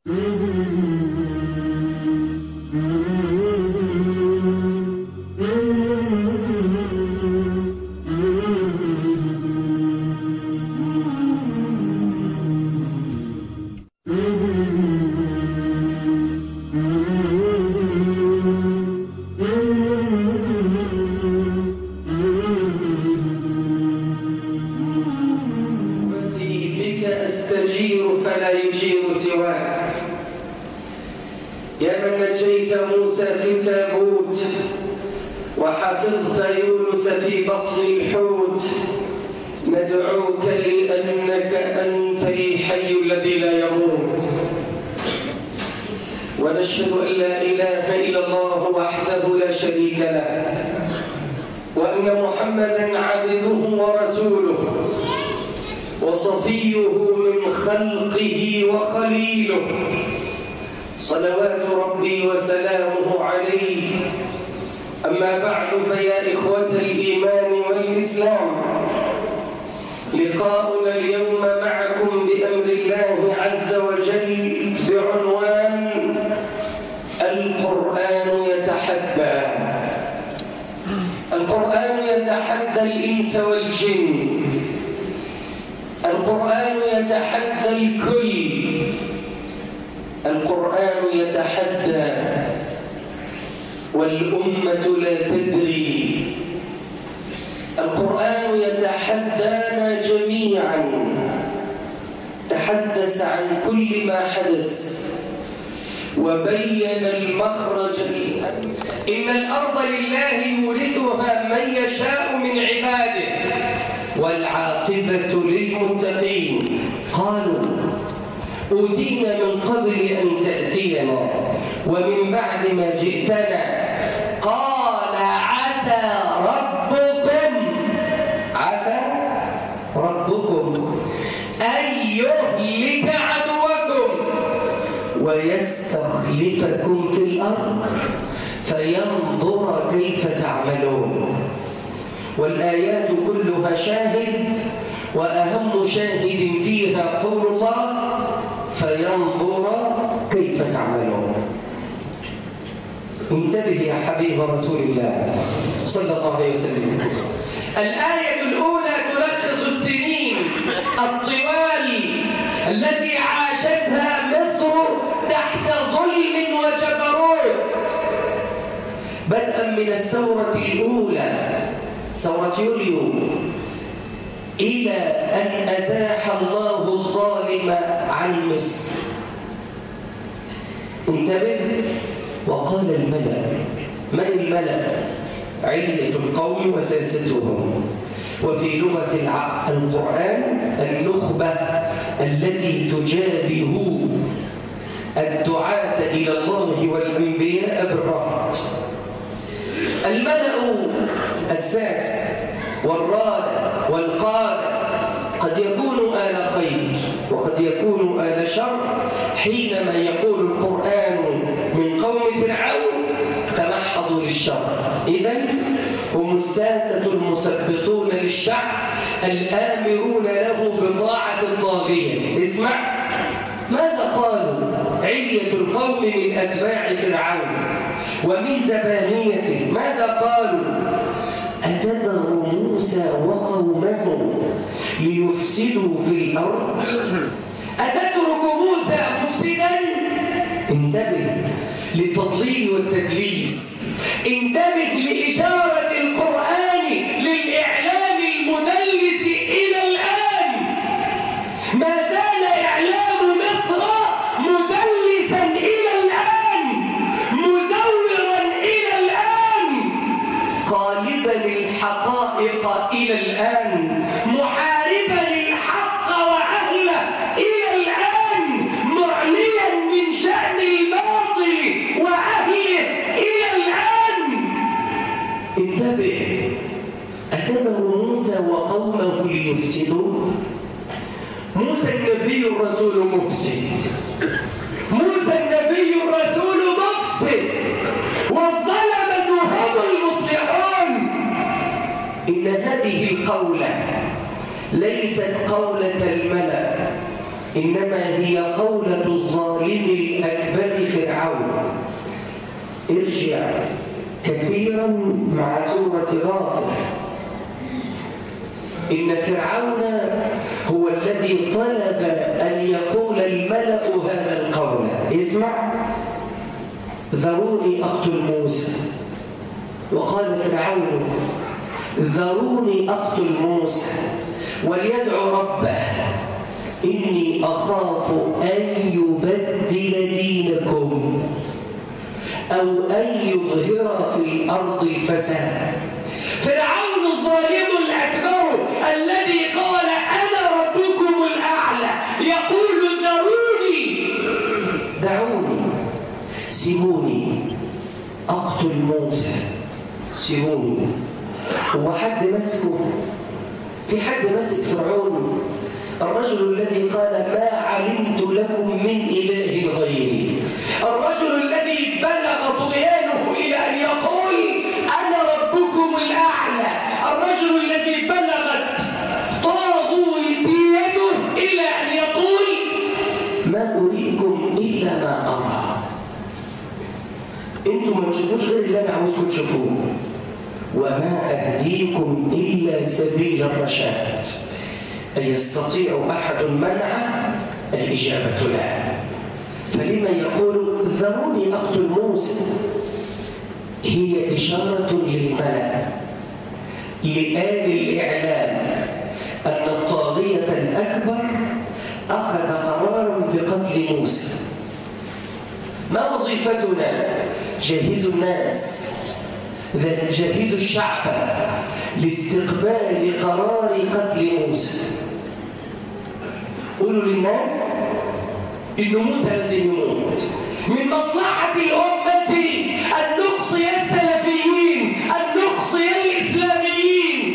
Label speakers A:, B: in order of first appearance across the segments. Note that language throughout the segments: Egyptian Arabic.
A: بك أستجير فلا يجير سواك يا من نجيت موسى في تابوت وحفظت يونس في بطن الحوت ندعوك لأنك أنت الحي الذي لا يموت ونشهد أن لا إله إلا الله وحده لا شريك له وأن محمدا عبده ورسوله وصفيه من خلقه وخليله صلوات ربي وسلامه عليه أما بعد فيا إخوة الإيمان والإسلام لقاؤنا اليوم معكم بأمر الله عز وجل بعنوان القرآن يتحدى القرآن يتحدى الإنس والجن القرآن يتحدى الكل القرآن يتحدى والأمة لا تدري القرآن يتحدانا جميعا تحدث عن كل ما حدث وبين المخرج إن الأرض لله يورثها من يشاء من عباده والعاقبة للمتقين قالوا أوتينا من قبل أن تأتينا ومن بعد ما جئتنا قال عسى ربكم عسى ربكم أن يهلك عدوكم ويستخلفكم في الأرض فينظر كيف تعملون والآيات كلها شاهد وأهم شاهد فيها قول الله فينظر كيف تعملون انتبه يا حبيب رسول الله صلى الله عليه وسلم الآية الأولى تلخص السنين الطوال التي عاشتها مصر تحت ظلم وجبروت بدءا من الثورة الأولى ثورة يوليو إلى أن أزاح الله الظالم عن مصر انتبه وقال الملأ من الملأ علة القوم وساستهم وفي لغة القرآن النخبة التي تجابه الدعاة إلى الله والأنبياء بالرفض الملأ الساسة والرادة والقادة قد يكون آل خير وقد يكون آل شر حينما يقول القرآن من قوم فرعون تمحضوا للشر إذا هم الساسة المثبطون للشعب الآمرون له بطاعة الطاغية اسمع ماذا قالوا علية القوم من أتباع فرعون ومن زبانيته ماذا قالوا أتذر موسى وقومه ليفسدوا في الأرض أتترك موسى مفسدا انتبه للتضليل والتدليس انتبه لإشارة القرآن للإعلام المدلس إلى الآن ما زال إعلام مصر مدلسا إلى الآن مزورا إلى الآن قالبا الحقائق إلى الآن محاربا الحق وأهله إلى الآن معليا من شأن الباطل وأهله إلى الآن انتبه أتذر موسى وقومه ليفسدوا موسى النبي الرسول مفسد موسى النبي الرسول مفسد والظلمة هم المصلحون إن هذه القولة ليست قولة الملأ إنما هي قولة الظالم ارجع كثيرا مع سورة غافر إن فرعون هو الذي طلب أن يقول الملأ هذا القول اسمع ذروني أقتل موسى وقال فرعون ذروني أقتل موسى وليدعو ربه إني أخاف أن يبدل دينكم أو أن يظهر في الأرض الفساد فرعون الظالم الأكبر الذي قال أنا ربكم الأعلى يقول ذروني دعوني سيبوني أقتل موسى سيبوني هو حد مسكه في حد مسك فرعون الرجل الذي قال ما علمت لكم من إله غيري الرجل الذي بلغ طغيانه إلى أن يقول أنا ربكم الأعلى الرجل الذي بلغت طاغوتيته إلى أن يقول ما أريكم إلا ما أرى أنتم ما تشوفوش غير اللي أنا عاوزكم تشوفوه وما أهديكم إلا سبيل الرشاد أيستطيع أحد منع الإجابة لا فلما يقول ذروني أقتل موسى هي إشارة للملأ لآل الإعلام أن الطاغية الأكبر أخذ قرارا بقتل موسى ما وظيفتنا جهزوا الناس جهزوا الشعب لاستقبال قرار قتل موسى قولوا للناس إن موسى لازم يموت من مصلحة الأمة أن نقصي السلفيين أن نقصي الإسلاميين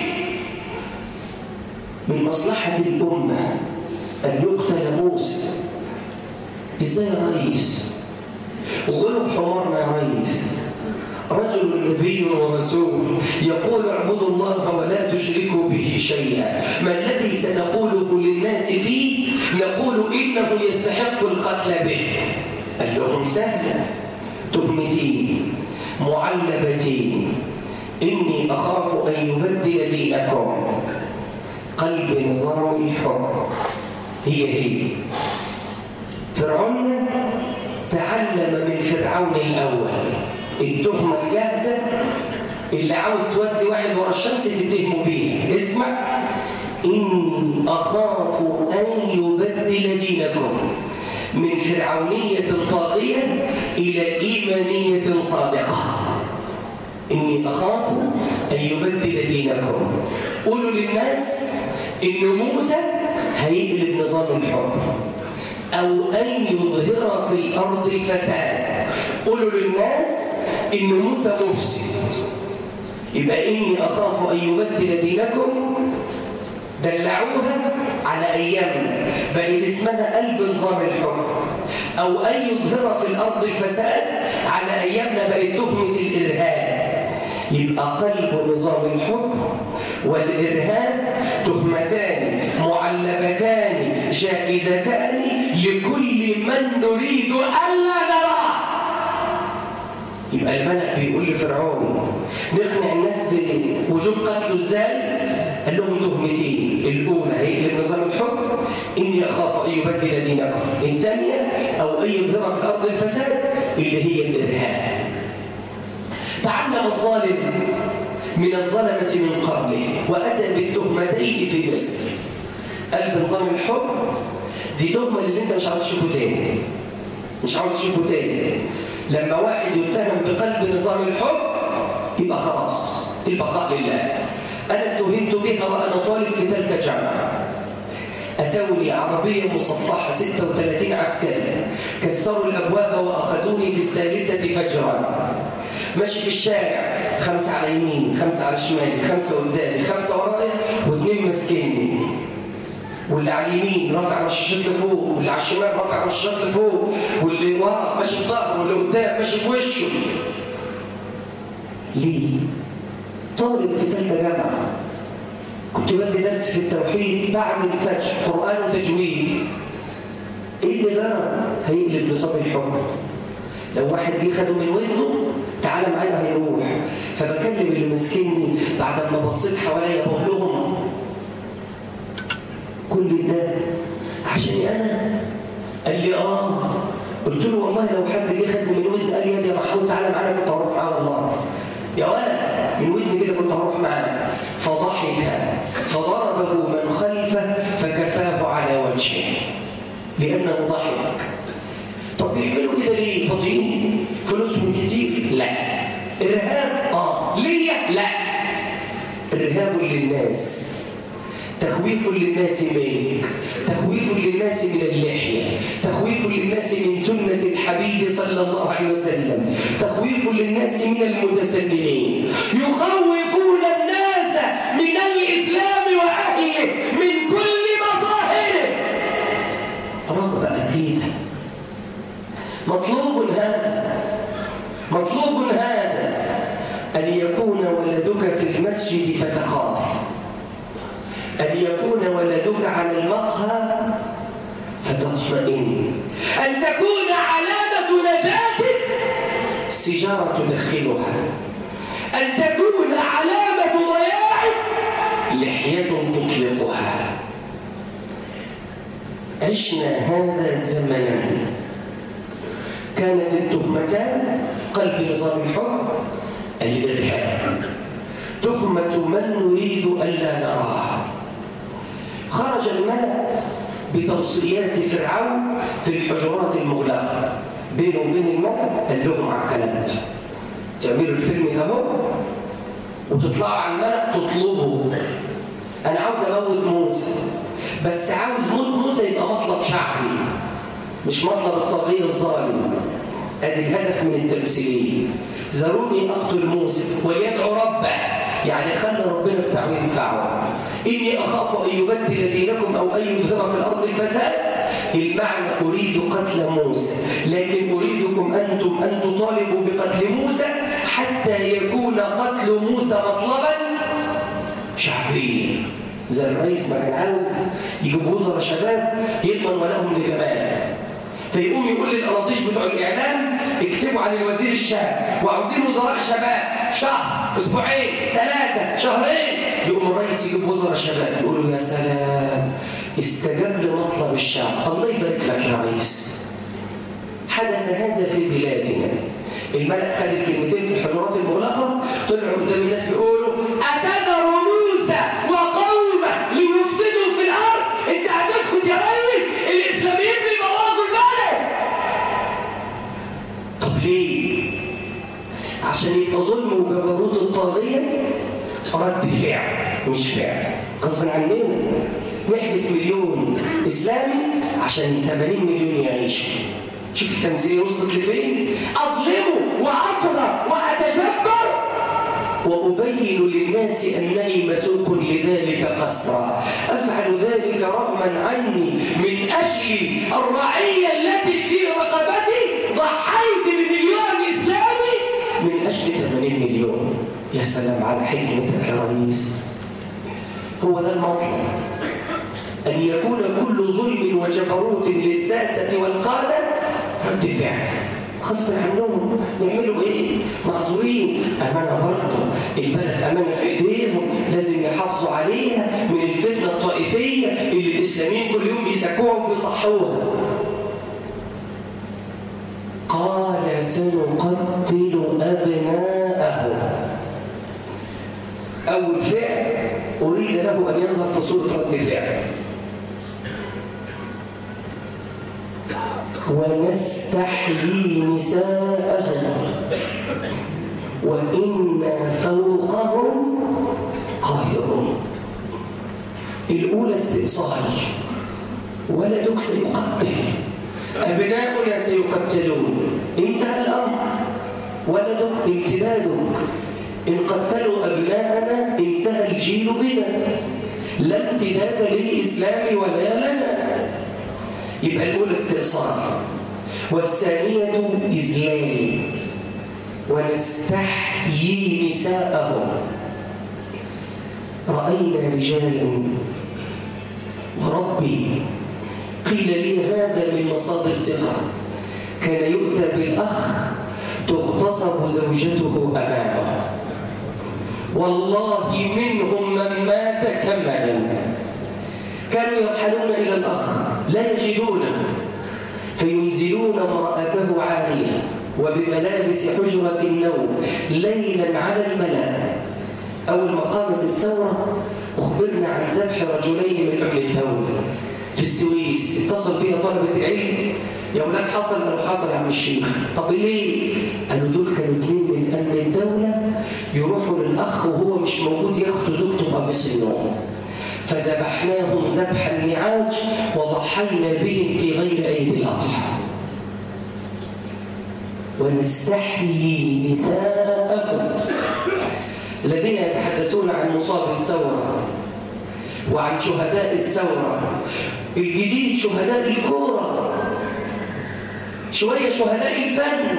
A: من مصلحة الأمة أن يقتل موسى إزاي يا رئيس غلب حمارنا يا رئيس رجل نبي ورسول يقول اعبدوا الله ولا تشركوا به شيئا ما الذي سنقوله للناس فيه نقول إنه يستحق القتل به قال لهم سهلة تهمتين معلبتين إني أخاف أن يبدل دينكم قلب نظام الحر هي هي فرعون تعلم من فرعون الأول التهمة الجاهزة اللي عاوز تودي واحد ورا الشمس تتهمه بيها اسمع إني أخاف أن يبدل دينكم من فرعونية طاغية إلى إيمانية صادقة إني أخاف أن يبدل دينكم قولوا للناس إن موسى هيقلب نظام الحكم أو أن يظهر في الأرض الفساد قولوا للناس إن موسى مفسد يبقى إني أخاف أن يبدل دينكم دلعوها على أيامنا بقت اسمها قلب نظام الحكم أو أن يظهر في الأرض الفساد على أيامنا بقت تهمة الإرهاب يبقى قلب نظام الحكم والإرهاب تهمتان معلبتان جائزتان لكل من نريد ألا نراه يبقى الملك بيقول لفرعون نقنع الناس بوجوب قتله ازاي؟ قال لهم تهمتين الاولى هي نظام الحكم اني اخاف ان يبدل دينكم الثانيه او ان يظهر في الارض الفساد اللي هي الارهاب تعلم الظالم من الظلمه من قبله واتى بالتهمتين في مصر قال بنظام الحكم دي تهمه اللي انت مش عاوز تشوفه تاني مش عاوز تشوفه تاني لما واحد يتهم بقلب نظام الحكم يبقى خلاص البقاء لله أنا اتهمت بها وأنا طالب في تلك الجامعة أتوني عربية مصفحة 36 عسكري كسروا الأبواب وأخذوني في الثالثة فجرا ماشي في الشارع خمسة على يمين خمسة على شمال خمسة قدامي خمسة ورايا واثنين ماسكيني واللي على اليمين رافع رشاشات لفوق واللي على الشمال رافع رشاشات لفوق واللي ورا ماشي في ظهره واللي قدام ماشي في وشه ليه؟ طالب في ثالثه جامعه كنت بدي درس في التوحيد بعد الفجر قران وتجويد ايه اللي جرى؟ هيقلب نظام الحكم لو واحد جه خده من ودنه تعالى معانا هيروح فبكلم اللي ماسكني بعد ما بصيت حواليا بقول لهم كل ده عشاني انا قال لي اه قلت له والله لو حد جه خد من ودني قال لي يا محمود تعالى معانا كنت هروح معاه والله يا ولد من ودني كده كنت هروح معاه فضحك فضربه من خلفه فكفاه على وجهه لانه ضحك طب بيعملوا كده ليه فاضيين فلوسهم كتير لا ارهاب اه ليا لا ارهاب للناس تخويف للناس منك تخويف للناس من اللحية تخويف للناس من سنة الحبيب صلى الله عليه وسلم تخويف للناس من المتسلمين يخوفون الناس من الإسلام وأهله من كل مظاهره رغبة أكيدة مطلوب هذا مطلوب هذا أن يكون ولدك في المسجد فتخاف أن يكون ولدك على المقهى فتطمئن أن تكون علامة نجاتك سجارة تدخلها أن تكون علامة ضياعك لحية تطلقها عشنا هذا الزمن كانت التهمتان قلب نظام الحكم الإرهاب تهمة من نريد ألا نراه خرج الملأ بتوصيات فرعون في الحجرات المغلقة بينه وبين الملأ قال لهم عكلات تعملوا الفيلم ده هو وتطلعوا على الملأ تطلبوا أنا عاوز أموت موسى بس عاوز موت موسى يبقى مطلب شعبي مش مطلب الطاغية الظالم ادي الهدف من التمثيليه ذروني اقتل موسى ويدعو ربه يعني خلى ربنا بتاعه ينفعه اني اخاف ان يبدل دينكم او ان يظهر في الارض الفساد المعنى اريد قتل موسى لكن اريدكم انتم ان تطالبوا بقتل موسى حتى يكون قتل موسى مطلبا شعبيا زي الرئيس ما كان عاوز يجيب وزراء شباب يضمن ولهم لجمال فيقوم يقول للأراضيش بتوع الإعلام اكتبوا عن الوزير الشاب وعاوزين وزراء شباب شهر أسبوعين ثلاثة شهرين يقوم الرئيس يجيب وزراء شباب يقولوا يا سلام استجاب لمطلب الشعب الله يبارك لك يا رئيس حدث هذا في بلادنا الملك خد الكلمتين في الحجرات المغلقة طلعوا قدام الناس يقولوا أتذر موسى وقومه ليفسدوا في الأرض أنت هتسكت يا ريس الإسلاميين بيبوظوا البلد طب ليه؟ عشان يبقى ظلم وجبروت الطاغية رد فعل مش فعل غصب عننا نحبس مليون إسلامي عشان 80 مليون يعيشوا شوف التمثيلية وصلت لفين أظلمه وأطغى وأتجبر وأبين للناس أنني مسوق لذلك قسرا أفعل ذلك رغما عني من أجل الرعية التي في رقبتي ضحيت بمليون إسلامي من أجل 80 مليون يا سلام على حكمتك يا رئيس هو ده المطلب أن يكون كل ظلم وجبروت للساسة والقادة رد فعل غصب عنهم يعملوا ايه؟ معذورين امانه برضه البلد امانه في ايديهم لازم يحافظوا عليها من الفتنه الطائفيه اللي الاسلاميين كل يوم بيسكوها وبيصحوها. قال سنقتل ابناءهم. اول فعل اريد له ان يظهر في صوره رد فعل. ونستحيي نساءهم وإنا فوقهم قاهرون الأولى استئصال ولدك سيقتل أبناؤنا سيقتلون انتهى الأمر ولدك امتدادك إن قتلوا أبناءنا انتهى الجيل بنا لا امتداد للإسلام ولا لنا يبقى الأولى استئصال والثانية إذلال ونستحيي نساءهم رأينا رجالا وربي قيل لي هذا من مصادر الثقة كان يؤتى بالأخ تغتصب زوجته أمامه والله منهم من مات كمدا كانوا يرحلون إلى الأخ لا يجدونه فينزلون امرأته عارية وبملابس حجرة النوم ليلا على الملأ أول ما قامت الثورة أخبرنا عن ذبح رجلين من أهل الدولة في السويس اتصل فيها طلبة العلم يا ولاد حصل لو حصل يا عم الشيخ طب ليه؟ قالوا دول كانوا اثنين من أمن الدولة يروحوا للأخ وهو مش موجود ياخدوا زوجته بقميص النوم فذبحناهم ذبح النعاج وضحينا بهم في غير عيد الأضحى ونستحيي نساءكم الذين يتحدثون عن مصاب الثورة وعن شهداء الثورة الجديد شهداء الكورة شوية شهداء الفن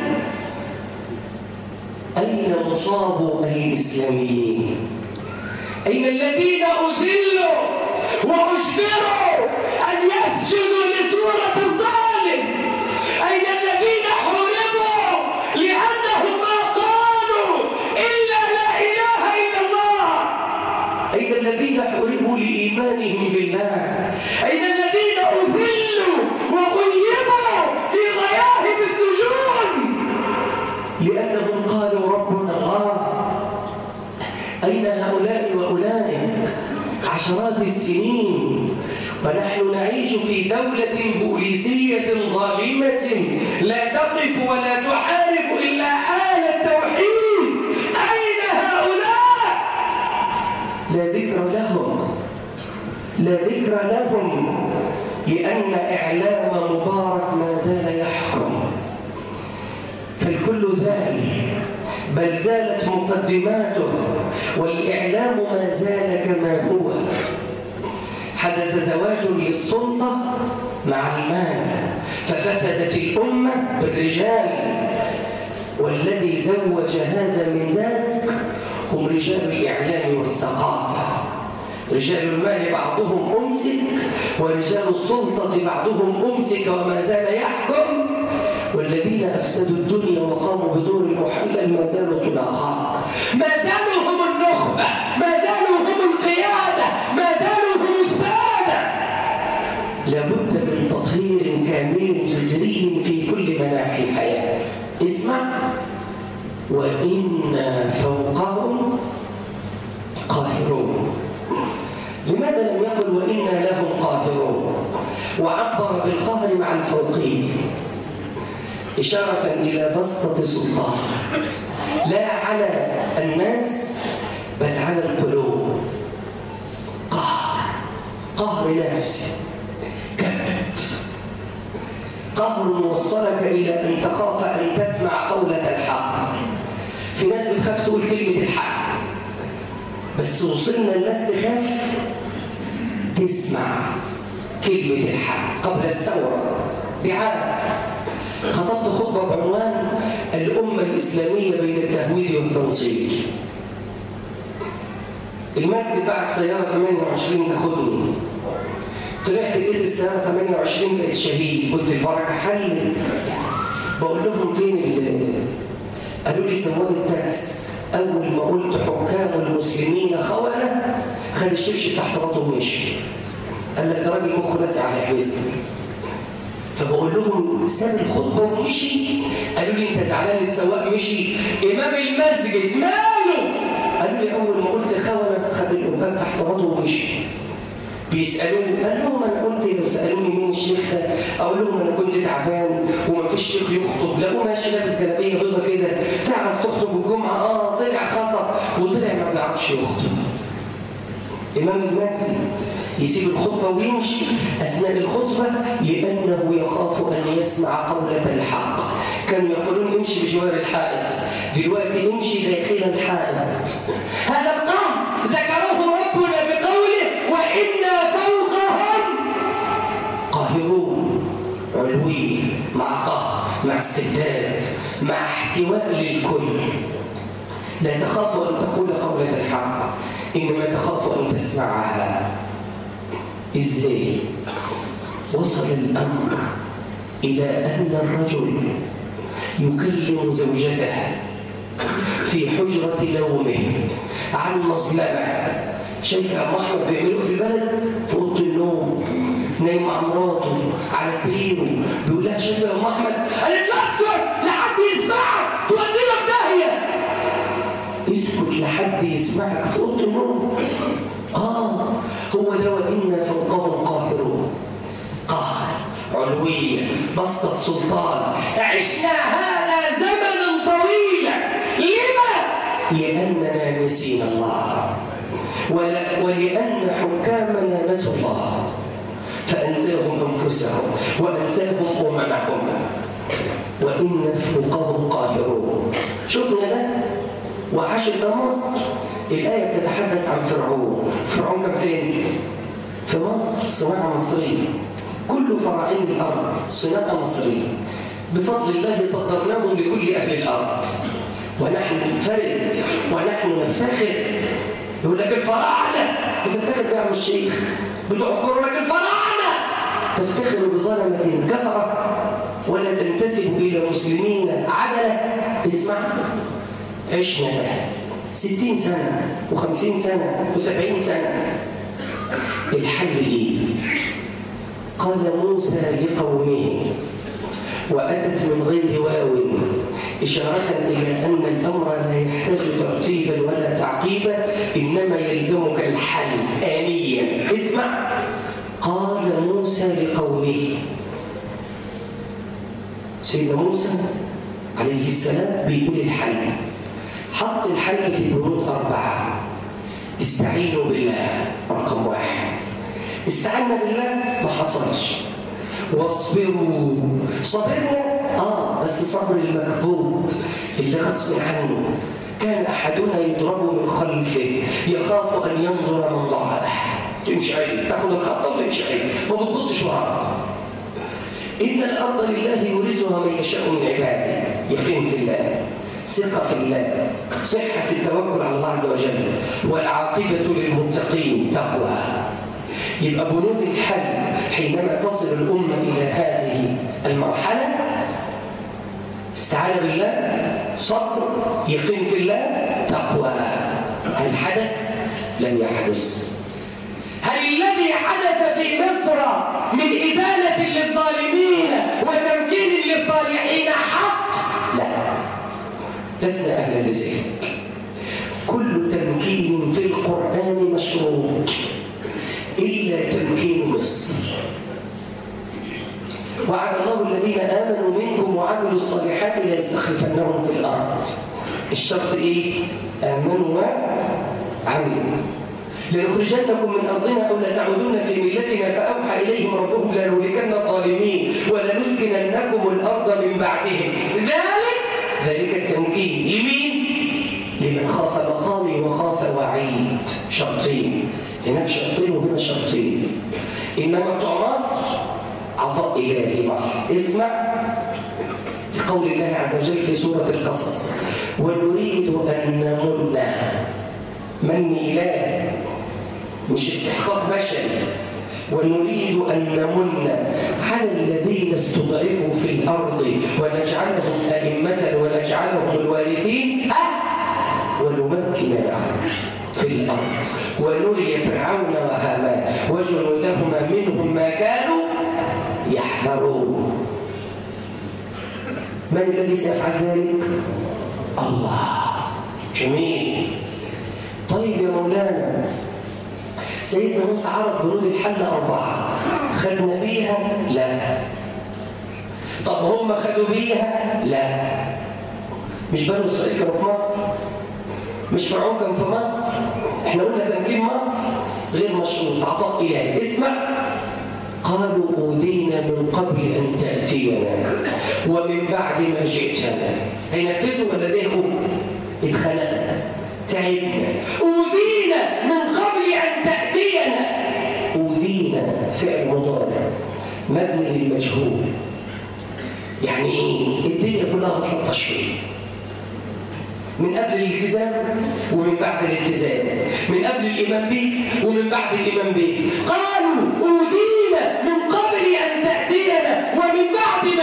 A: أين مصاب الإسلاميين أين الذين أذلوا وأجبروا أن يسجدوا لسورة الظالم أين الذين حرموا لأنهم ما قالوا إلا لا إله إلا الله أين الذين حرموا لإيمانهم بالله أين الذين أذلوا وغيبوا في غياهب السجون لأنهم قالوا ربنا الله أين هؤلاء وأولئك عشرات السنين ونحن نعيش في دولة بوليسية ظالمة لا تقف ولا تحارب إلا آل التوحيد أين هؤلاء؟ لا ذكر لهم لا ذكر لهم لأن إعلام مبارك ما زال يحكم فالكل زال بل زالت مقدماته والإعلام ما زال كما هو حدث زواج للسلطة مع المال ففسدت الأمة بالرجال والذي زوج هذا من ذلك هم رجال الإعلام والثقافة رجال المال بعضهم أمسك ورجال السلطة بعضهم أمسك وما زال يحكم والذين أفسدوا الدنيا وقاموا بدور المحلل ما زالوا طلقاء ما زالوا هم النخبة ما زالوا هم القيادة ما زالوا هم السادة لابد من تطهير كامل جذري في كل مناحي الحياة اسمع وإنا فوقهم قاهرون لماذا لم يقل وإنا لهم قاهرون وعبر بالقهر مع الفوقيه إشارة إلى بسطة سلطان لا على الناس بل على القلوب قهر قهر نفسي كبت قهر وصلك إلى أن تخاف أن تسمع قولة الحق في ناس بتخاف تقول كلمة الحق بس وصلنا الناس تخاف تسمع كلمة الحق قبل الثورة بعام خطبت خطبة بعنوان الأمة الإسلامية بين التهويد والتنصير المسجد بعد سيارة 28 تاخدني طلعت لقيت السيارة 28 بقت شهيد قلت البركة حلت بقول لهم فين ال قالوا لي سواد التاكس أول ما قلت حكام المسلمين خونة خد الشبشب تحت بطنه ومشي قال لك ده راجل مخه لاسع على حويستك فبقول لهم ساب الخطبه ومشي قالوا لي انت زعلان السواق مشي امام المسجد ماله قالوا لي اول ما قلت خونه خد الامام تحت بطنه ومشي بيسالوني قال لهم انا قلت لو سالوني مين الشيخ ده اقول لهم انا كنت تعبان وما فيش شيخ يخطب لقوه ماشي لابس جلابيه بيضه كده تعرف تخطب الجمعه اه طلع خطا وطلع ما بيعرفش يخطب امام المسجد يسيب الخطبة ويمشي أثناء الخطبة لأنه يخاف أن يسمع قولة الحق كانوا يقولون امشي بجوار الحائط دلوقتي امشي داخل الحائط هذا القول ذكره ربنا بقوله وإنا فوقهم قاهرون علوي مع قهر مع استبداد مع احتواء للكل لا تخاف أن تقول قولة الحق إنما تخاف أن تسمعها إزاي وصل الأمر إلى أن الرجل يكلم زوجته في حجرة نومه عن مظلمة شايف يا أحمد بيعملوا في البلد في أوضة النوم نايم مع مراته على سريره بيقول لها شايف يا أم أحمد قالت لا اسكت لحد يسمعك تودينا في داهية اسكت لحد يسمعك في أوضة النوم آه هو ده وإنا فوقهم قاهرون قهر علوية بسطة سلطان عشنا هذا زمنا طويلا لما؟ لأننا نسينا الله ولأن حكامنا نسوا الله فأنساهم أنفسهم وأنساهم أممهم وإن فوقهم قاهرون شفنا ده وعاشت مصر الآية بتتحدث عن فرعون فرعون كان فين؟ في مصر صناعة مصرية كل فراعين الأرض صناعة مصرية بفضل الله صدرناهم لكل أهل الأرض ونحن ننفرد ونحن نفتخر يقول لك الفراعنة بتفتخر بيها عم الشيخ بتعقر لك الفراعنة تفتخر بظلمة كفرة ولا تنتسب إلى مسلمين عدلة اسمع عشنا ده ستين سنة وخمسين سنة وسبعين سنة الحل إيه؟ قال موسى لقومه وأتت من غير واو إشارة إلى أن الأمر لا يحتاج ترتيبا ولا تعقيبا إنما يلزمك الحل آنيا اسمع قال موسى لقومه سيدنا موسى عليه السلام بيقول الحل حط الحل في بنود أربعة استعينوا بالله رقم واحد استعنا بالله ما حصلش واصبروا صبرنا اه بس صبر المكبوت اللي غصب عنه كان احدنا يضرب من خلفه يخاف ان ينظر من ضعفه تمشي عيل تاخد الخطه وتمشي عيل ما بتبصش وراك ان الارض لله يورثها من يشاء من عباده يقين في الله ثقه في الله صحه التوكل على الله عز وجل والعاقبه للمتقين تقوى يبقى بنود الحل حينما تصل الأمة إلى هذه المرحلة استعانة بالله صبر يقين في الله تقوى هل حدث؟ لم يحدث هل الذي حدث في مصر من إزالة للظالمين وتمكين للصالحين حق؟ لا لسنا أهلا لذلك كل تمكين في القرآن مشروط إلا تمكين مصر وعد الله الذين آمنوا منكم وعملوا الصالحات ليستخلفنهم في الأرض الشرط إيه؟ آمنوا وعملوا لنخرجنكم من أرضنا أو لتعودون في ملتنا فأوحى إليهم ربهم لنهلكن الظالمين ولنسكننكم الأرض من بعدهم ذلك ذلك التمكين لمين؟ لمن خاف مقامي وخاف وعيد شرطين هناك شرطين وهنا شرطين إنما بتوع مصر عطاء إلهي بحر اسمع لقول الله عز وجل في سورة القصص ونريد أن نمن من إله مش استحقاق بشري ونريد أن نمن على الذين استضعفوا في الأرض ونجعلهم أئمة ونجعلهم الوارثين أه ونمكن لهم في الأرض ونري فرعون وهامان وجنودهما منهم ما كانوا يحذرون من الذي سيفعل ذلك؟ الله جميل طيب يا مولانا سيدنا موسى عرض بنود الحل أربعة خدنا بيها؟ لا طب هم خدوا بيها؟ لا مش بنو إسرائيل كانوا في مصر مش فرعون كان في مصر احنا قلنا تمكين مصر غير مشروط عطاء إلهي اسمع قالوا أوذينا من قبل أن تأتينا ومن بعد ما جئتنا هينفذوا ولا زهقوا؟ اتخنقنا تعبنا أوذينا من قبل أن تأتينا أوذينا فعل مضارع مبني للمجهول يعني ايه؟ الدنيا كلها بتلطش فيه من قبل الالتزام ومن بعد الالتزام من قبل الإيمان به ومن بعد الإيمان به قالوا أوذينا من قبل أن تأتينا ومن بعد ما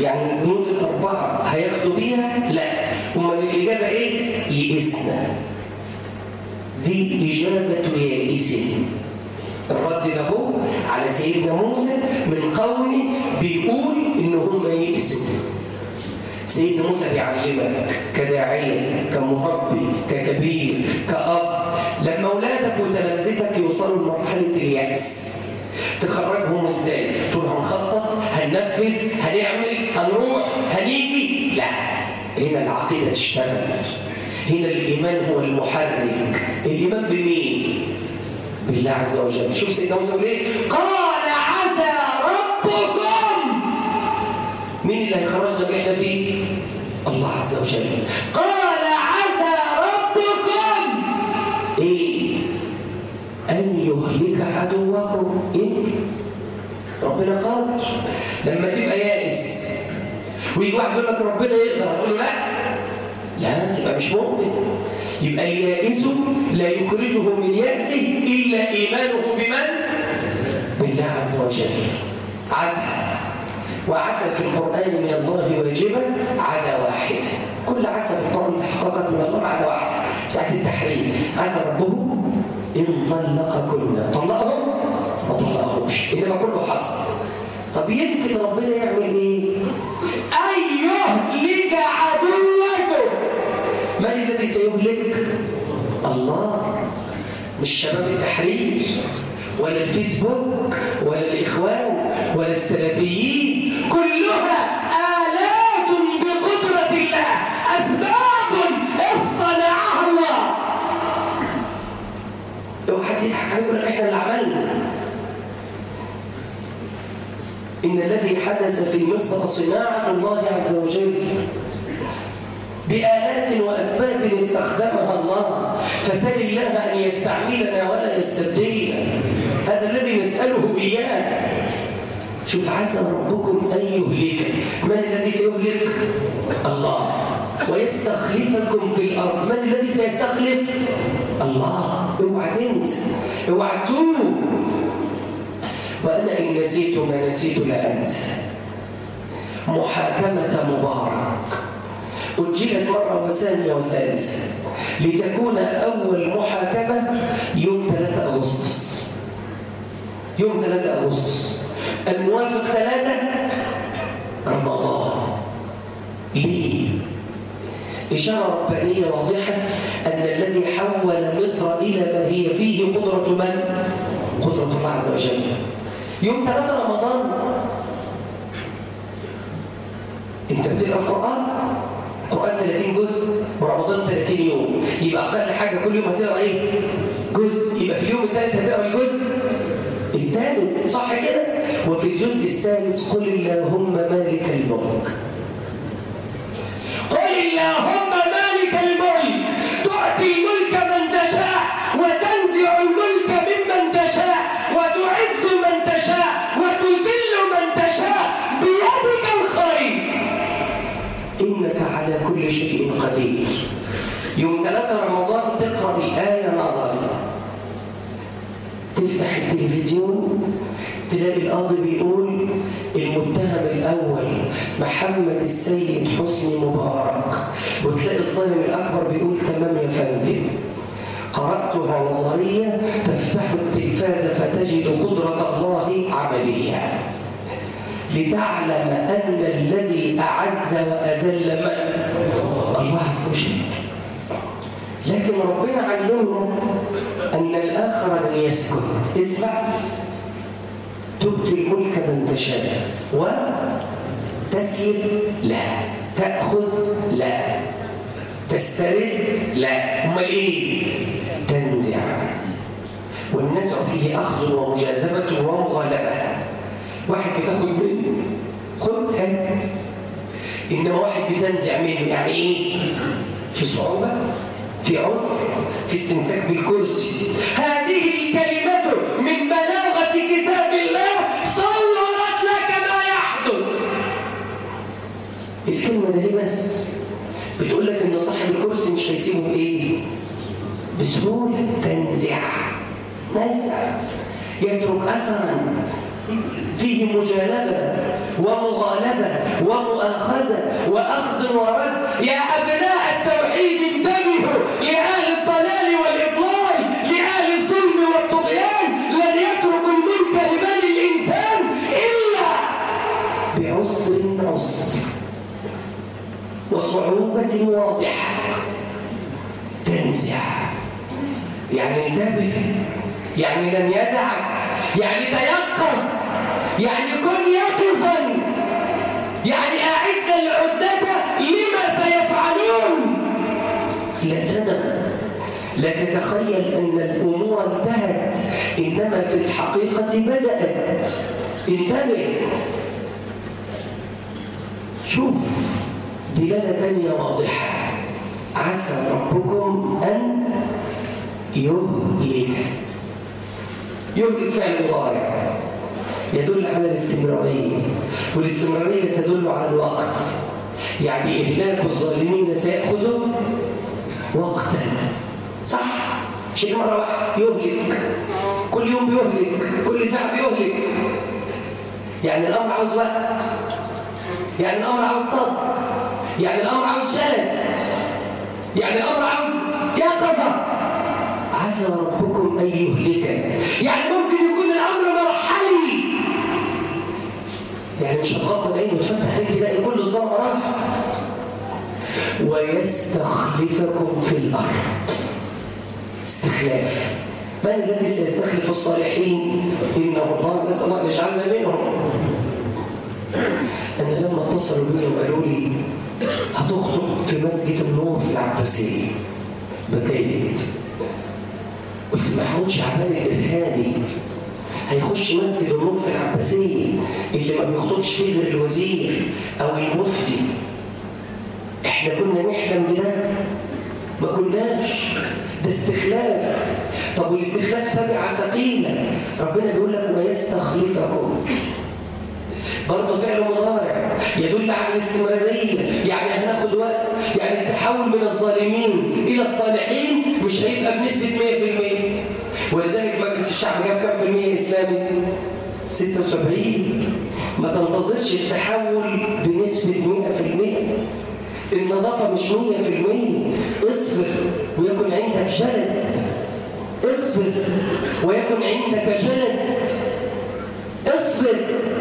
A: يعني البنود الأربعة هياخدوا بيها؟ لا أمال الإجابة إيه؟ يئسنا دي إجابة يائس الرد ده هو على سيدنا موسى من قومه بيقول إن هم يئسوا سيدنا موسى بيعلمك كداعية كمربي ككبير كأب لما أولادك وتلامذتك يوصلوا لمرحلة اليأس تخرجهم ازاي؟ تقول هنخطط هننفذ هنعمل هنروح هنيجي لا هنا العقيدة تشتغل هنا الإيمان هو المحرك الإيمان بمين؟ بالله عز وجل شوف سيدنا موسى بيقول ايه؟ قال عسى ربكم مين اللي هيخرجنا اللي احنا فيه؟ الله عز وجل قال عسى ربكم ايه؟ أن يهلك عدوكم إيه؟ ربنا قادر لما تبقى يائس ويجي واحد يقول لك ربنا يقدر اقول له لا لا تبقى مش مؤمن يبقى اليائس لا يخرجه من يأسه إلا إيمانه بمن؟ بالله عز وجل عسى وعسى في القرآن من الله واجبا عدا واحد كل عسى في القرآن تحققت من الله ما عدا واحد بتاعت التحريم عسى ربه إن طلقكن طلقهم ما طلقهمش إنما كله حصل طب يمكن ربنا يعمل إيه؟ أن يهلك عدوكم من الذي سيهلك؟ الله مش شباب التحرير ولا الفيسبوك ولا الإخوان ولا السلفيين كلها آلات بقدرة الله أسباب اصطنعها الله لو حد يضحك عليه يقول لك احنا اللي عملنا إن الذي حدث في مصر صناعة الله عز وجل بآلات وأسباب استخدمها الله فسل الله أن يستعملنا ولا يستبدلنا هذا الذي نسأله إياه شوف عسى ربكم أن يهلك من الذي سيهلك؟ الله ويستخلفكم في الأرض من الذي سيستخلف؟ الله اوعى تنسى اوعى تتوب وأنا إن نسيت ما نسيت لا أنسى محاكمة مبارك أجلت مرة وثانية وثالثة لتكون أول محاكمة يوم 3 أغسطس يوم 3 أغسطس الموافق 3 رمضان ليه؟ إشارة ربانية واضحة أن الذي حول مصر إلى ما هي فيه قدرة من؟ قدرة الله عز وجل يوم 3 رمضان انت بتقرا القران القران 30 جزء ورمضان 30 يوم يبقى اقل حاجه كل يوم هتقرا ايه جزء يبقى في اليوم الثالث هتقرا الجزء الثالث صح كده وفي الجزء الثالث قل اللهم مالك الملك قل اللهم مالك الملك تعطي الملك من تشاء وتنزع الملك ممن تشاء وتعز من تشاء وتذل من تشاء بيدك الخير إنك على كل شيء قدير يوم 3 رمضان تقرأ الآية نظري تفتح التلفزيون تلاقي القاضي بيقول المتهم الأول محمد السيد حسني مبارك وتلاقي الظالم الأكبر بيقول تمام يا فندم قرأتها نظرية تفتح التلفاز فتجد قدرة الله عملية لتعلم أن الذي أعز وأذل من الله عز وجل لكن ربنا علمنا أن الآخر لن يسكت اسمع تؤتي الملك من تشاء وتسلب لا تأخذ لا تسترد لا امال ايه تنزع والنزع فيه اخذ ومجاذبه ومغالبه واحد بتاخد منه خد هات انما واحد بتنزع منه يعني ايه في صعوبه في عسر في استمساك بالكرسي هذه الكلمة من بلاغة كتاب الله صورت لك ما يحدث الكلمة دي بس بتقول لك ان صاحب الكرسي مش هيسيبه بايه بسهولة تنزع نزع يترك اثرا فيه مجالبة ومغالبة ومؤ وأخذ ورد يا أبناء التوحيد انتبهوا لأهل الضلال والإضلال لأهل الظلم والطغيان لن يترك الملك لبني الإنسان إلا بعسر عسر وصعوبة واضحة تنزع يعني انتبه يعني لن يدعك يعني تيقظ يعني كن يقظا يعني أعد العدة لما سيفعلون لا تنم لا تتخيل أن الأمور انتهت إنما في الحقيقة بدأت انتبه شوف دلالة ثانية واضحة عسى ربكم أن يهلك يهلك فعل مضارع يدل على الاستمرارية والاستمرارية تدل على الوقت يعني إهلاك الظالمين سيأخذ وقتا صح شيء مرة واحدة يهلك كل يوم بيهلك كل ساعة بيهلك يعني الأمر عاوز وقت يعني الأمر عاوز صبر يعني الأمر عاوز جلد يعني الأمر عاوز يقظة عسى ربكم أن يهلك يعني ممكن يكون الأمر مرحلي يعني مش هتغمض عيني وتفتح عيني تلاقي كل الظلم راح ويستخلفكم في الأرض استخلاف من الذي سيستخلف الصالحين إنه الله نسأل الله أن يجعلنا منهم أنا لما اتصلوا بي وقالوا لي هتخطب في مسجد النور في العباسية بكيت قلت محمود شعبان الإرهابي هيخش مسجد النور في العباسية اللي ما بيخطبش فيه غير الوزير أو المفتي احنا كنا نحلم بده ما كناش ده استخلاف طب والاستخلاف تبع ثقيلة ربنا بيقول لك ويستخلفكم برضه فعل مضارع يدل على الاستمرارية يعني هناخد وقت يعني التحول من الظالمين إلى الصالحين مش هيبقى بنسبة 100% ولذلك مجلس الشعب جاب كم في المية إسلامي؟ 76 ما تنتظرش التحول بنسبة 100% النظافة مش 100% اصبر ويكن عندك جلد اصبر ويكن عندك جلد اصبر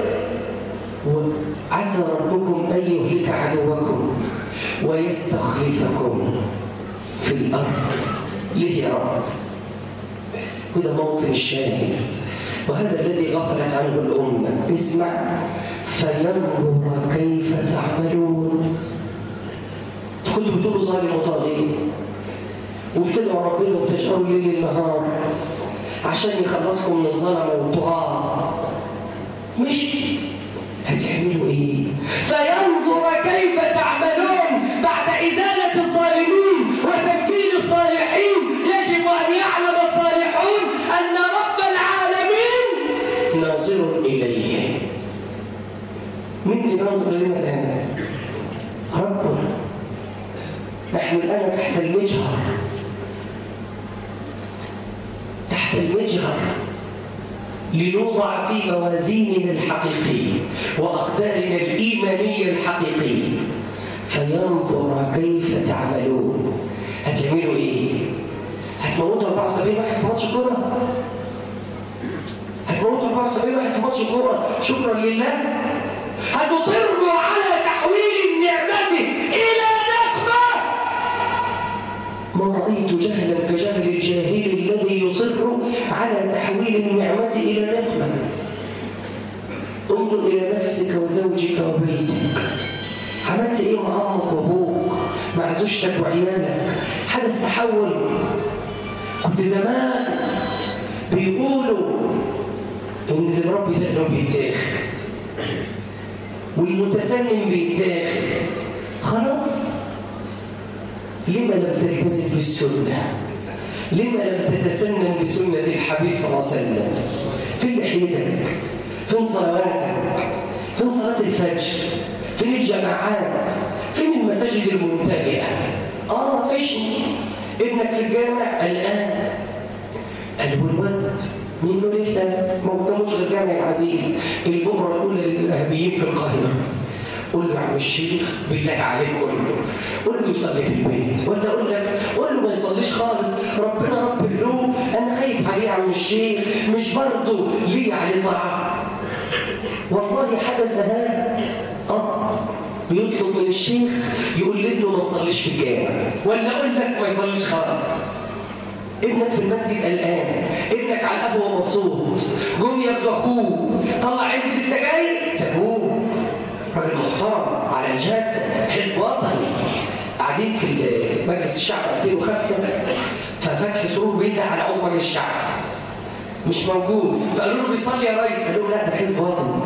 A: عسى ربكم أن يهلك عدوكم ويستخلفكم في الأرض ليه يا رب؟ وده موطن الشاهد وهذا الذي غفلت عنه الأمة اسمع فينظر كيف تعملون كنتوا بتقولوا ظالم وطاغي وبتدعوا ربنا وبتشعروا ليل النهار عشان يخلصكم من الظلم والطغاة مش هتعملوا ايه فينظر كيف تعملون بعد ازاله الظالمين وتمكين الصالحين يجب ان يعلم الصالحون ان رب العالمين ناظر اليه مين اللي ناظر الينا الان ربنا نحن الان تحت المجهر تحت المجهر لنوضع في موازيننا الحقيقية وأقدارنا الإيمانية الحقيقية فينظر كيف تعملون هتعملوا إيه؟ هتموتوا 74 واحد في ماتش كورة؟ هتموتوا 74 واحد في ماتش كورة شكرا لله؟ هتصروا على تحويل نعمته إلى نقمة ما رأيت جهلا كجهل الجاهل الذي يصر على تحويل النعمة إلى نعمة انظر إلى نفسك وزوجك وبيتك عملت إيه مع أمك وأبوك مع زوجتك وعيالك حدث تحول كنت زمان بيقولوا إن اللي مربي دقنه بيتاخد والمتسنن بيتاخد خلاص لما لم تلتزم بالسنه لما لم تتسنن بسنة الحبيب صلى الله عليه وسلم فين لحيتك فين صلواتك فين صلاة الفجر فين الجماعات فين المساجد الممتلئة اه عشني ابنك في الجامع الآن قال والولد مين ليه ده؟ ما قداموش غير جامع العزيز البؤرة الأولى للإرهابيين في القاهرة قول له يا عم الشيخ بالله عليك قول له قول له يصلي في البيت ولا اقول لك قول له ما يصليش خالص ربنا رب القلوب انا خايف عليه يا عم الشيخ مش برضه ليه عليه طاعه والله حدث هذا اه بيطلب من الشيخ يقول لابنه ما تصليش في الجامع ولا اقول لك ما يصليش خالص ابنك في المسجد قلقان ابنك على القهوه مبسوط جم ياخدوا اخوه طلع علبه السجاير سابوه راجل محترم على الجد حزب وطني قاعدين في مجلس الشعب 2005 ففتحي سرور بيده على عضو مجلس الشعب مش موجود فقالوا له بيصلي يا ريس قالوا له لا ده حزب وطني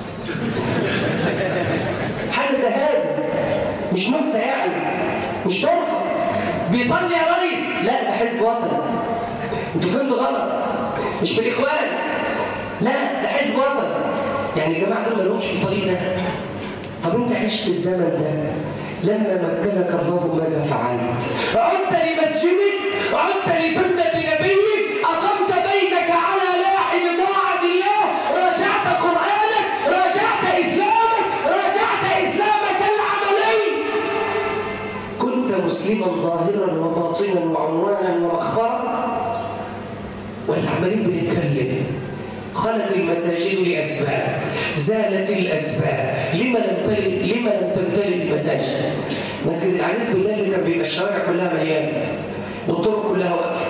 A: حدث هذا مش نكته يعني مش طرفه بيصلي يا ريس لا ده حزب وطني انتوا فهمتوا غلط مش في الاخوان لا ده حزب وطني يعني يا جماعه دول ما لهمش في الطريق ده طب انت عشت الزمن ده لما مكنك الله ماذا فعلت عدت لمسجدك عدت لسنه نبيك اقمت بيتك على لاحم طاعه الله راجعت قرانك راجعت اسلامك راجعت اسلامك العملي كنت مسلما ظاهرا وباطنا وعنوانا ومخبرا ولا عمالين بنتكلم خلت المساجد لأسباب زالت الأسباب لما لم تلي لما لم تمتلئ المساجد مسجد العزيز بالله اللي كان بيبقى الشوارع كلها مليانه والطرق كلها واقفه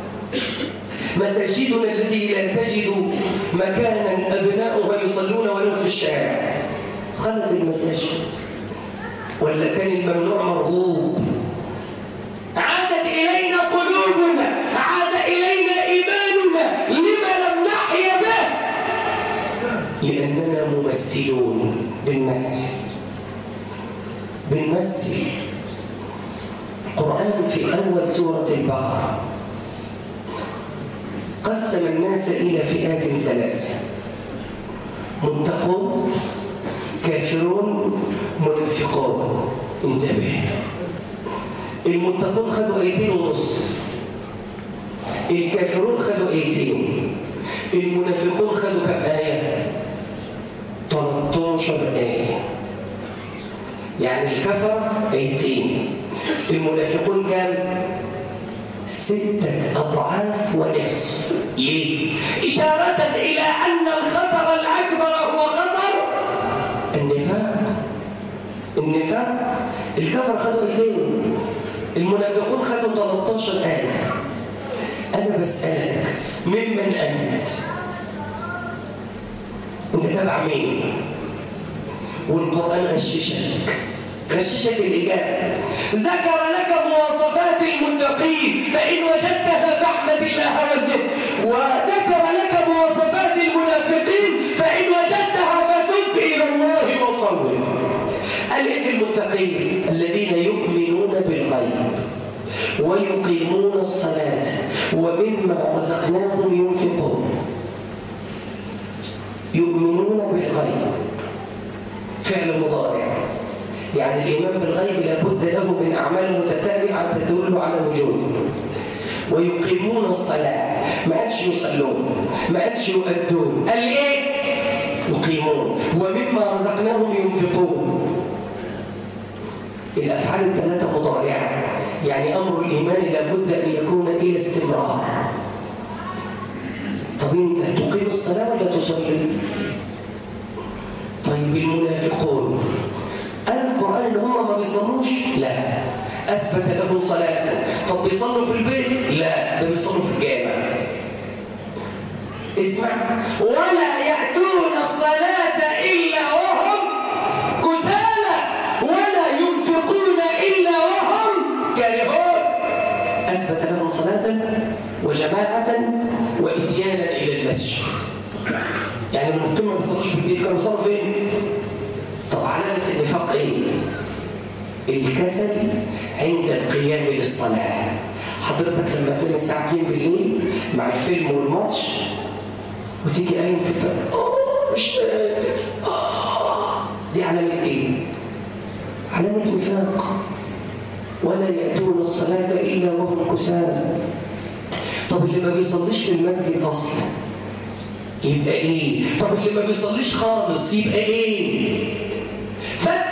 A: مساجدنا التي لا تجد مكانا أبناؤها يصلون ولو في الشارع خلت المساجد ولا كان الممنوع مرغوب عادت إلينا قلوبنا عاد إلينا إيماننا لما لم نحيا به لأننا ممثلون بنمثل بنمثل القرآن في أول سورة البقرة قسم الناس إلى فئات ثلاثة منتقون كافرون منافقون انتبه المتقون خدوا ايتين ونص الكافرون خدوا ايتين المنافقون خدوا كم آية 13 آية يعني الكفر ايتين المنافقون كام ستة أضعاف ونصف ليه؟ إشارة إلى أن الخطر الأكبر هو خطر النفاق النفاق الكفر خدوا ايتين المنافقون خدوا 13 آية أنا بسألك ممن أنت؟ أنت تبع مين؟ والقرآن غششك غششك الإجابة ذكر لك مواصفات المتقين فإن وجدتها فاحمد الله وزد وذكر لك مواصفات المنافقين فإن وجدتها فتب إلى الله وصور قال إيه في المتقين الذين يؤمنون بالغيب ويقيمون الصلاة ومما رزقناهم ينفقون يؤمنون بالغيب فعل مضارع يعني الإيمان بالغيب لابد له من أعمال متتابعة تدل على وجوده ويقيمون الصلاة ما قالش يصلون ما قالش يؤدون قال إيه؟ يقيمون ومما رزقناهم ينفقون الأفعال الثلاثة مضارعة يعني أمر الإيمان لابد أن يكون إلى استمرار طب أنت تقيم الصلاة ولا تصلي؟ طيب المنافقون قال القرآن إن هم ما بيصلوش؟ لا أثبت لهم صلاة طب بيصلوا في البيت؟ لا ده بيصلوا في الجامع اسمع ولا يأتون الصلاة إلا وهم كسالى ولا ينفقون إلا وهم كارهون أثبت لهم صلاة وجماعة وإتيانا إلى المسجد يعني المفتون ما بيصلوش في البيت كانوا بيصلوا فين؟ طب علامة النفاق إيه؟ الكسل عند القيام للصلاة حضرتك لما تنام الساعة 2 بالليل مع الفيلم والماتش وتيجي قايم في الفجر اوه مش قادر آه. دي علامة ايه؟ علامة نفاق ولا يأتون الصلاة إلا وهم كسالى طب اللي ما بيصليش في المسجد أصلا يبقى إيه؟ طب اللي ما بيصليش خالص يبقى إيه؟ فت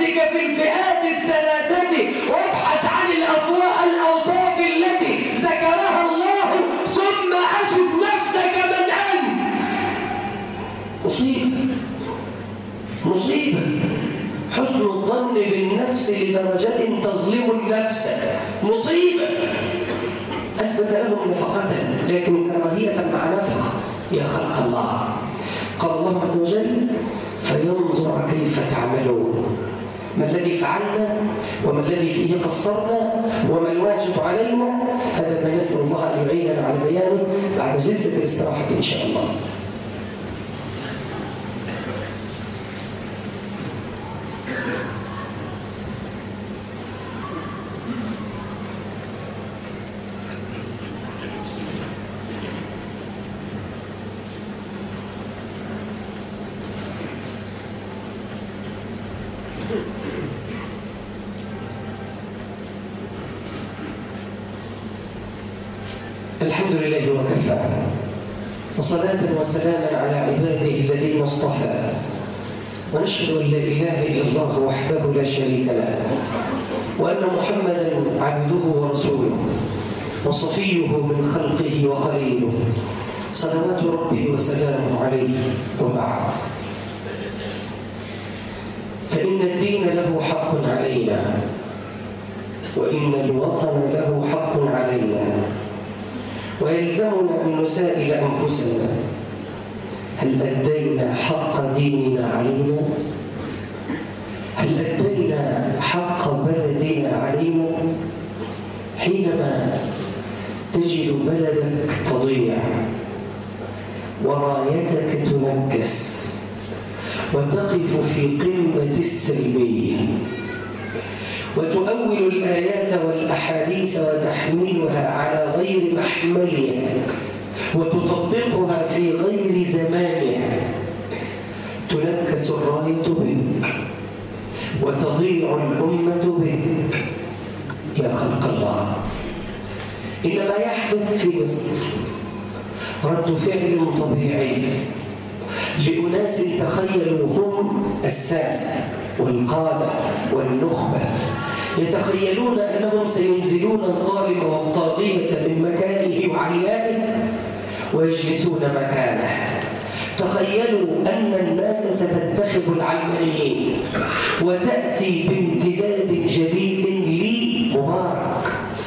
A: نفسك في الفئات الثلاثة وابحث عن الأوصاف التي ذكرها الله ثم أجد نفسك من أنت مصيبة مصيبة حسن الظن بالنفس لدرجة تظلم النفس مصيبة أثبت لهم نفقة لكن كراهية مع نفقة يا خلق الله قال الله عز وجل فينظر كيف تعملون ما الذي فعلنا وما الذي فيه قصرنا وما الواجب علينا هذا ما نسأل الله أن يعيننا على بيانه بعد جلسة الاستراحة إن شاء الله الحمد لله وكفى وصلاة وسلاما على عباده الذين اصطفى ونشهد أن لا إله إلا الله وحده لا شريك له وأن محمدا عبده ورسوله وصفيه من خلقه وخليله صلوات ربه وسلامه عليه وبعد فإن الدين له حق علينا وإن الوطن له حق علينا ويلزمنا أن نسائل أنفسنا هل أدينا حق ديننا علينا؟ هل أدينا حق بلدنا علينا؟ حينما تجد بلدك تضيع ورايتك تنكس وتقف في قمة السلبية وتؤول الآيات والأحاديث وتحملها على غير محملها وتطبقها في غير زمانها تنكس الراية بك وتضيع الأمة بك يا خلق الله إن ما يحدث في مصر رد فعل طبيعي لأناس تخيلوا هم الساسة والقادة والنخبة يتخيلون أنهم سينزلون الظالم والطاغية من مكانه وعليائه ويجلسون مكانه تخيلوا أن الناس ستتخذ العلمانيين وتأتي بامتداد جديد لمبارك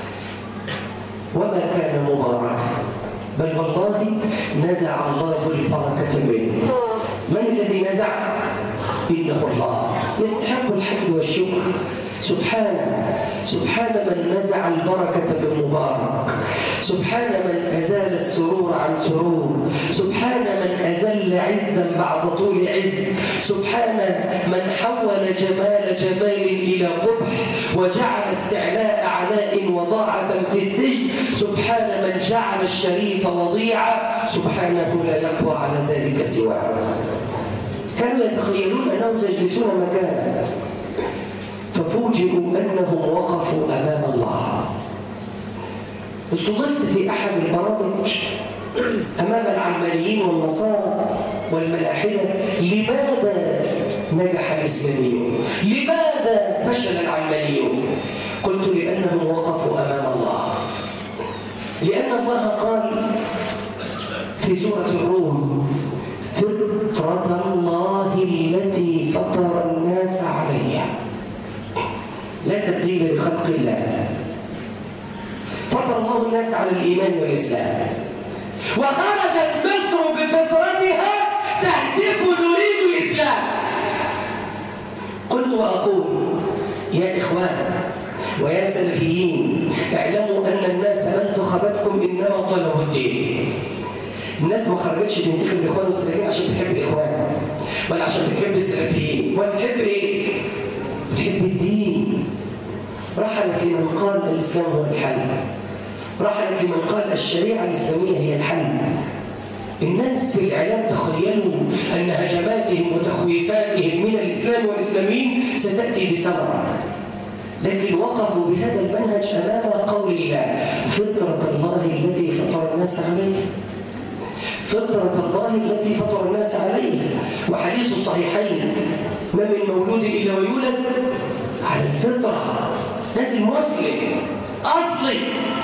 A: وما كان مبارك بل والله نزع الله البركة منه من الذي نزع؟ إنه الله يستحق الحمد والشكر سبحانه سبحان من نزع البركة بالمبارك سبحان من أزال السرور عن سرور سبحان من أزل عزا بعد طول عز سبحان من حول جمال جمال إلى قبح وجعل استعلاء عناء وضاعة في السجن سبحان من جعل الشريف وضيعا سبحانه لا يقوى على ذلك سواه كانوا يتخيلون أنهم سيجلسون مكانا ففوجئوا أنهم وقفوا أمام الله استضفت في أحد البرامج أمام العلمانيين والنصارى والملاحدة لماذا نجح الإسلاميون؟ لماذا فشل العلمانيون؟ قلت لأنهم وقفوا أمام الله لأن الله قال في سورة الروم فطرة الله التي فطر الناس عليها لا تبديل لخلق الله فطر الله الناس على الإيمان والإسلام وخرجت مصر بفطرتها تهدف نريد الإسلام قلت وأقول يا إخوان ويا سلفيين اعلموا أن الناس من انتخبتكم إنما طلبوا الدين الناس ما خرجتش تنتخب الاخوان والسلفيين عشان بتحب الاخوان ولا عشان بتحب السلفيين ولا بتحب ايه؟ بتحب الدين رحل في من قال الاسلام هو الحل رحل في من قال الشريعه الاسلاميه هي الحل الناس في الإعلام تخيلوا أن هجماتهم وتخويفاتهم من الإسلام والإسلاميين ستأتي بثمرة لكن وقفوا بهذا المنهج أمام قول الله فطرة الله التي فطر الناس عليها فطرة الله التي فطر الناس عليها وحديث الصحيحين ما من مولود إلا ويولد على الفطرة لازم مسلم أصلي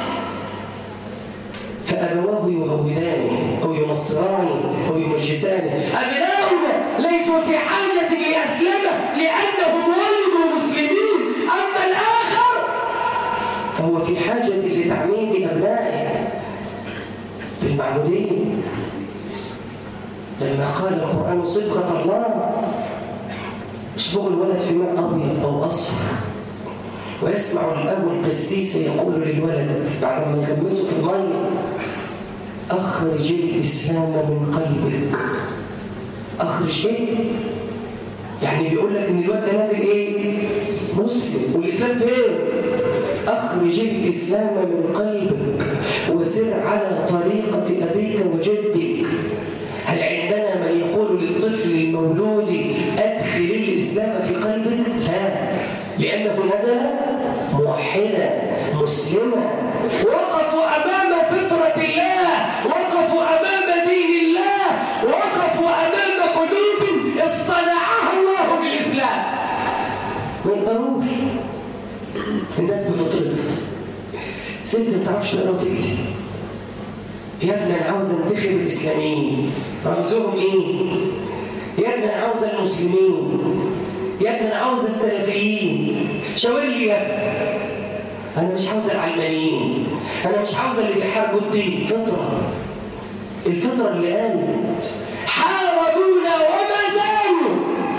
A: فأبواه يهودانه أو ينصرانه أو يمجسانه أبناؤنا ليسوا في حاجة ليسلم لأنهم ولدوا مسلمين أما الآخر فهو في حاجة لتعميد أبنائه في المعبودين لما قال القرآن صدقة الله اصبغ الولد في ماء أبيض أو أصفر ويسمع الأب القسيس يقول للولد بعد ما يغمسه في المية أخرج الإسلام من قلبك أخرج إيه؟ يعني بيقول لك إن الواد ده نازل إيه؟ مسلم والإسلام فين؟ أخرج الإسلام من قلبك وسر على طريقة أبيك وجدك هل عندنا من يقول للطفل المولود أدخل الإسلام في قلبك؟ لا لأنه نزل موحدا مسلما وقفوا أمام فطرة الله وقفوا أمام دين الله وقفوا أمام قلوب اصطنعها الله بالإسلام ما يقدروش الناس بفطرتها ست ما تعرفش تقرا وتكتب يا ابني انا عاوز انتخب الاسلاميين رمزهم ايه؟ يا ابني انا عاوز المسلمين يا ابني انا عاوز السلفيين شاور لي يا ابني انا مش عاوز العلمانيين انا مش عاوز اللي بيحاربوا الدين فطره الفطره اللي قالت حاربونا وما زالوا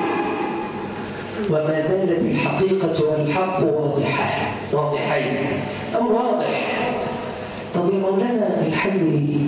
A: وما زالت الحقيقه والحق واضحه واضحين امر واضح طب يا مولانا الحل ايه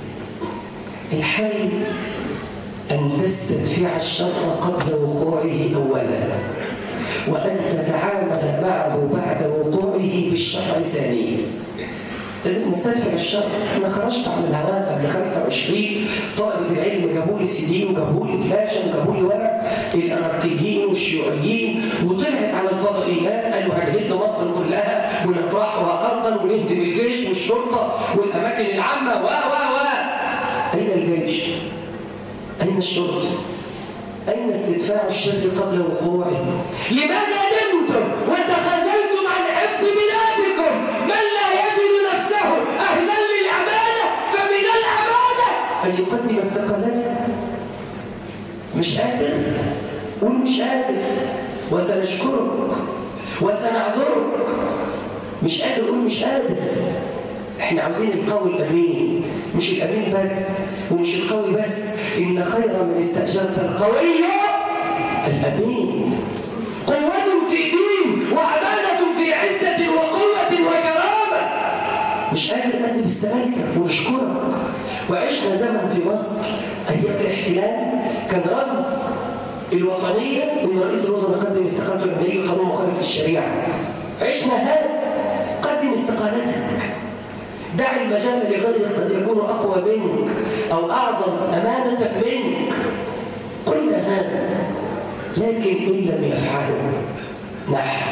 A: الحل أن تستدفع الشر قبل وقوعه أولا وأن تتعامل معه بعد وقوعه بالشرع ثانيا لازم نستدفع الشر انا خرجت على الهواء قبل 25 طلبه العلم جابوا لي سي دي وجابوا لي فلاشه وجابوا لي ورق الاناركيين والشيوعيين وطلعت على الفضائيات قالوا هنهد مصر كلها ونطرحها ارضا ونهدم الجيش والشرطه والاماكن العامه و و و اين الجيش؟ أين الشرطة؟ أين استدفاع الشر قبل وقوعه؟ لماذا نمتم وتخاذلتم عن حفظ بلادكم؟ من لا يجد نفسه أهلا للأمانة فمن الأمانة أن يقدم استقالته مش قادر قول مش قادر وسنشكرك وسنعذرك مش قادر قول مش قادر احنا عاوزين القوي الامين مش الامين بس ومش القوي بس ان خير من استاجرت القوي الامين قوه في دين وامانه في عزه وقوه وكرامه مش قادر نقدم السلامه ونشكرك وعشنا زمن في مصر ايام الاحتلال كان رمز الوطنيه ان رئيس الوزراء قدم استقالته لما يجي قانون مخالف للشريعه عشنا هذا قدم استقالتك دع المجال لغيرك قد يكون أقوى منك أو أعظم أمانتك منك قلنا هذا لكن إن لم يفعلوا نحن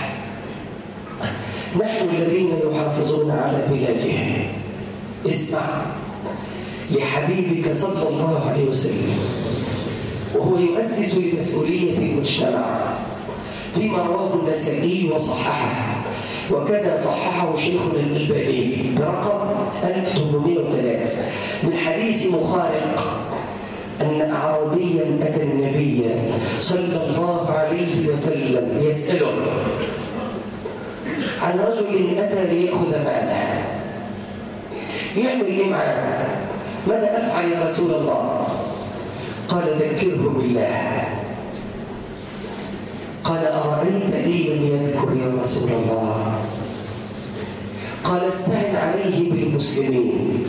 A: نحن الذين يحافظون على بلادهم اسمع لحبيبك صلى الله عليه وسلم وهو يؤسس لمسؤولية المجتمع فيما رواه النسائي وصححه وكذا صححه شيخنا الألباني برقم 1803 من حديث مخارق أن أعرابيا أتى النبي صلى الله عليه وسلم يسأله عن رجل أتى ليأخذ ماله يعمل إيه معاه؟ ماذا أفعل يا رسول الله؟ قال ذكره بالله قال أرأيت إن لم يذكر يا رسول الله قال استعن عليه بالمسلمين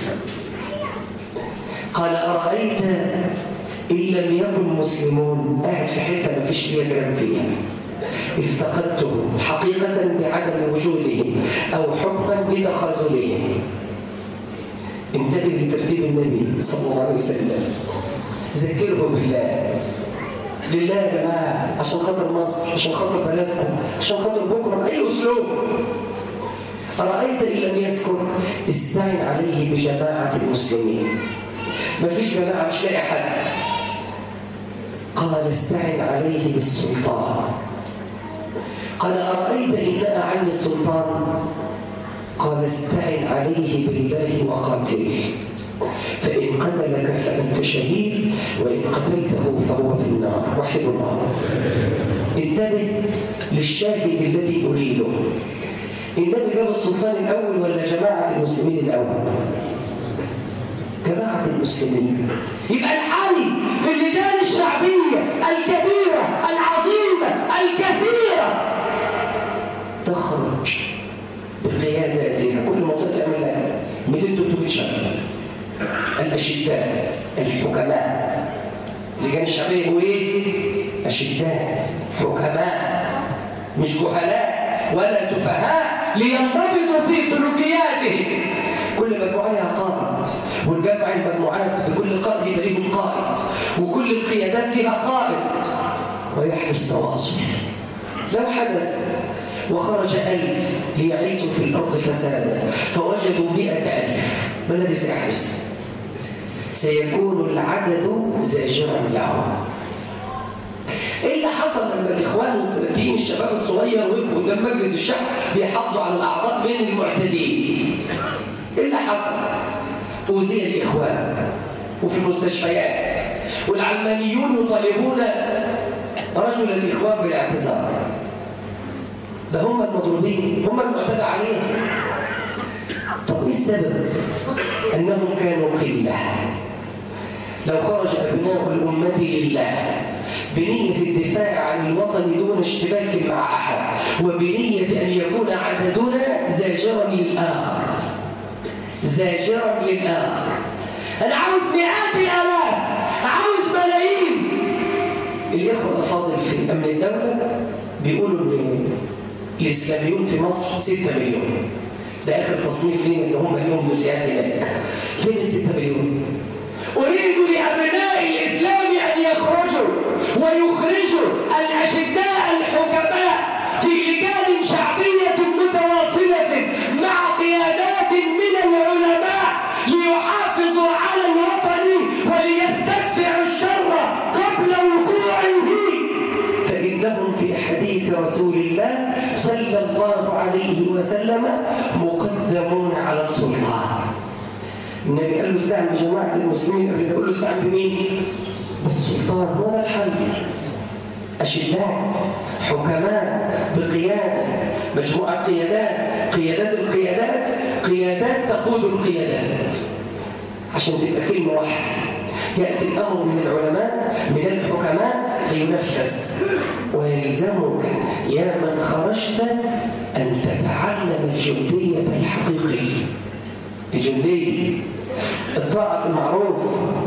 A: قال أرأيت إن لم يكن مسلمون قاعد في حتة ما فيش ليا كلام فيها افتقدته حقيقة بعدم وجودهم أو حكما بتخاذلهم انتبه لترتيب النبي صلى الله عليه وسلم ذكره بالله لله يا جماعه عشان خاطر مصر عشان خاطر بلدكم عشان خاطر بكره اي اسلوب ارايت ان لم يذكر استعن عليه بجماعه المسلمين ما فيش جماعه مش لاقي حد قال استعن عليه بالسلطان قال أرأيت إن نأى عني السلطان قال استعن عليه بالله وقاتله فإن قتلك فأنت شهيد وإن قتلته فهو في النار وحد الله انتبه للشاهد الذي أريده النبي جاب السلطان الأول ولا جماعة المسلمين الأول جماعة المسلمين يبقى الحل في اللجان الشعبية الكبيرة العظيمة الكثيرة تخرج بقياداتها كل منطقة تعمل لها 200 300 شهر الأشداء الحكماء اللجان الشعبية يقولوا إيه؟ أشداء حكماء مش جهلاء ولا سفهاء لينضبطوا في سلوكياتهم كل مجموعة لها قائد والجمع المجموعات بكل قائد يبقى ليهم قائد وكل القيادات لها قائد ويحدث تواصل لو حدث وخرج ألف ليعيشوا في الأرض فسادا فوجدوا مئة ألف ما الذي سيحدث؟ سيكون العدد زاجرا لهم ايه اللي حصل لما الاخوان والسلفيين الشباب الصغير وقفوا قدام مجلس الشعب بيحافظوا على الاعضاء من المعتدين ايه اللي حصل اوذي الاخوان وفي المستشفيات والعلمانيون يطالبون رجل الاخوان بالاعتذار ده هم المضروبين هم المعتدى عليهم طب ايه السبب انهم كانوا قله لو خرج ابناء الامه لله بنية الدفاع عن الوطن دون اشتباك مع أحد وبنية أن يكون عددنا زاجرا للآخر زاجرا للآخر أنا عاوز مئات الآلاف عاوز ملايين الإخوة الأفاضل في أمن الدولة بيقولوا إن الإسلاميون في مصر 6 مليون ده آخر تصنيف لنا اللي هم اليوم نسيات هناك فين ال 6 مليون؟ أريد لأبناء الإسلام أن يخرجوا ويخرجوا الأشداء الحكماء في لجان شعبية متواصلة مع قيادات من العلماء ليحافظوا على الوطن وليستدفعوا الشر قبل وقوعه فإنهم في حديث رسول الله صلى الله عليه وسلم مقدمون على السلطان النبي قال له استعن بجماعة المسلمين قبل يقول له استعن بمين؟ بالسلطان هو ده الحل أشداء حكماء بقيادة مجموعة قيادات قيادات القيادات قيادات تقود القيادات عشان تبقى كلمة واحدة يأتي الأمر من العلماء من الحكماء فينفذ ويلزمك يا من خرجت أن تتعلم الجندية الحقيقية الجندية الطاعة في المعروف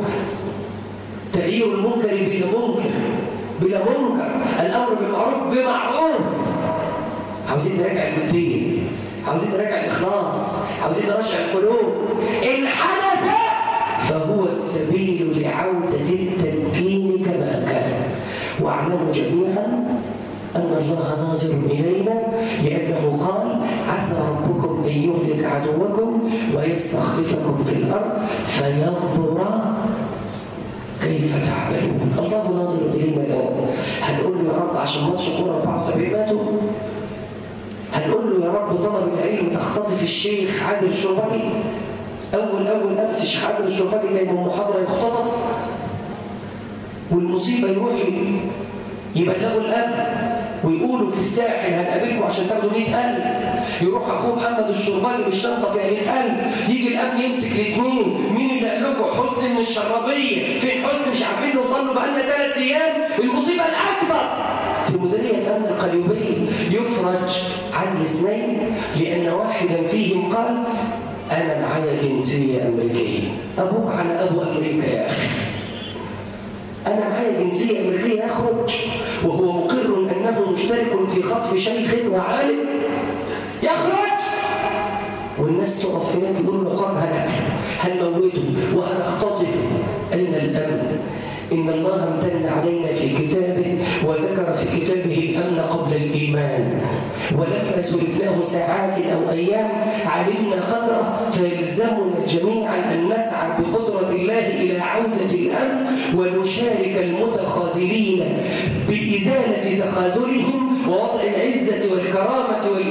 A: تغيير المنكر بلا منكر بلا منكر الأمر بالمعروف بمعروف عاوزين نراجع الجندية عاوزين نراجع الإخلاص عاوزين نرجع القلوب إن حدث فهو السبيل لعودة التمكين كما كان واعلموا جميعا أن الله ناظر إلينا لأنه قال عسى ربكم أن يهلك عدوكم ويستخلفكم في الأرض فينظر كيف تعملون الله ناظر إلينا الآن هنقول له يا رب عشان ماتش كورة 74 ماتوا هنقول له يا رب طلبة علم تختطف الشيخ عادل الشربجي أول أول أمس الشيخ عادل الشربجي جاي من محاضرة يختطف والمصيبة يروح يبلغوا الأمن ويقولوا في الساحل هنقابلكم عشان تاخدوا 100000 يروح اخوه محمد الشرباجي بالشنطه فيها 100000 يجي الامن يمسك الاثنين مين اللي قال لكم حسن من الشرابيه فين حسن مش عارفين نوصل له بقالنا ثلاث ايام المصيبه الاكبر في مديريه امن القليوبيه يفرج عن الاثنين لان واحدا فيهم قال انا معايا جنسيه امريكيه ابوك على ابو امريكا يا اخي أنا معايا جنسية أمريكية أخرج وهو مقر أنه مشترك في خطف شيخ وعالم يخرج والناس تقف هناك يقولوا له قد هنموته وهنختطفه أين الأمن؟ إن الله امتن علينا في كتابه وذكر في كتابه الأمن قبل الإيمان ولما سلكناه ساعات أو أيام علمنا قدره فيلزمنا جميعا أن نسعى بقدرة الله إلى عودة الأمن ونشارك المتخاذلين بإزالة تخاذلهم ووضع العزة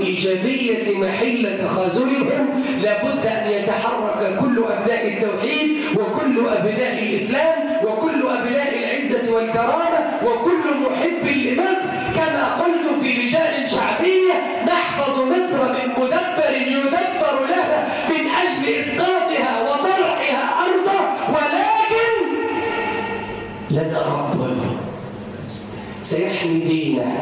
A: الإيجابية محل تخاذلهم لابد أن يتحرك كل أبناء التوحيد وكل أبناء الإسلام وكل أبناء العزة والكرامة وكل محب لمصر كما قلت في رجال شعبية نحفظ مصر من مدبر يدبر لها من أجل إسقاطها وطرحها أرضه ولكن لنا رب سيحمي دينه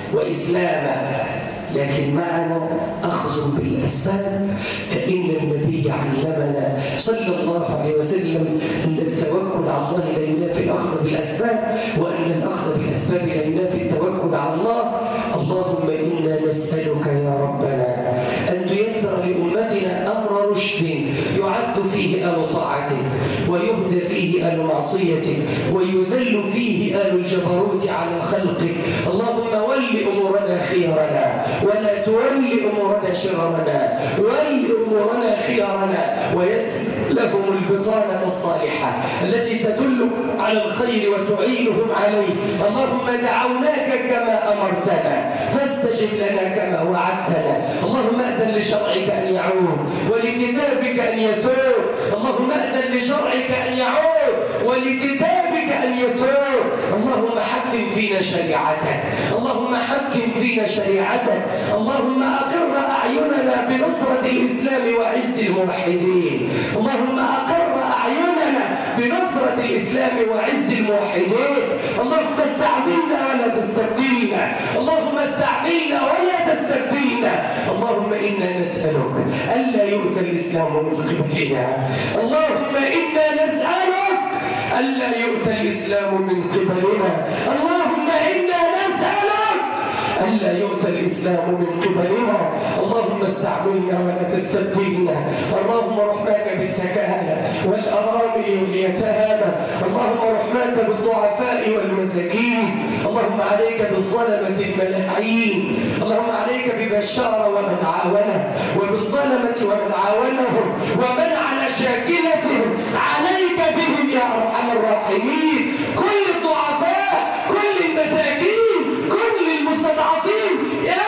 A: وإسلامه لكن معنا أخذ بالأسباب فإن النبي علمنا صلى الله عليه وسلم أن التوكل على الله لا ينافي الأخذ بالأسباب وأن الأخذ بالأسباب لا ينافي التوكل على الله اللهم إنا نسألك يا ربنا أن تيسر لأمتنا أمر رشد يعز فيه آل طاعتك ويهدى فيه آل معصيتك ويذل فيه آل الجبروت على خلقك اللهم ول أمورنا خيرنا ولا تول أمورنا شررنا ول أمورنا خيارنا ويسر لهم البطانة الصالحة التي تدل على الخير وتعينهم عليه اللهم دعوناك كما أمرتنا فاستجب لنا كما وعدتنا اللهم أذن لشرعك أن يعود ولكتابك أن يسور اللهم أذن لشرعك أن يعود ولكتابك أن يسور اللهم حكم فينا شريعتك اللهم حكم فينا شريعتك اللهم أقر أعيننا بنصرة الإسلام وعز الموحدين اللهم أقر أعيننا بنصرة الإسلام وعز الموحدين اللهم استعملنا ولا تستبدلنا اللهم استعملنا ولا تستبدلنا اللهم إنا نسألك ألا يؤتى الإسلام من قبلنا اللهم إنا نسألك ألا يؤتى الإسلام من قبلنا اللهم إنا نسألك ألا يؤتى الإسلام من قبلنا اللهم استعملنا ولا تستبدلنا اللهم رحماك بالسكانة والأرامل واليتامى اللهم رحماك بالضعفاء والمساكين اللهم عليك بالظلمة الملاعين اللهم عليك ببشار ومن عاونه وبالظلمة ومن عاونهم ومن على شاكلتهم عليك بهم يا أرحم الراحمين كل الضعفاء كل المساكين كل المستضعفين يا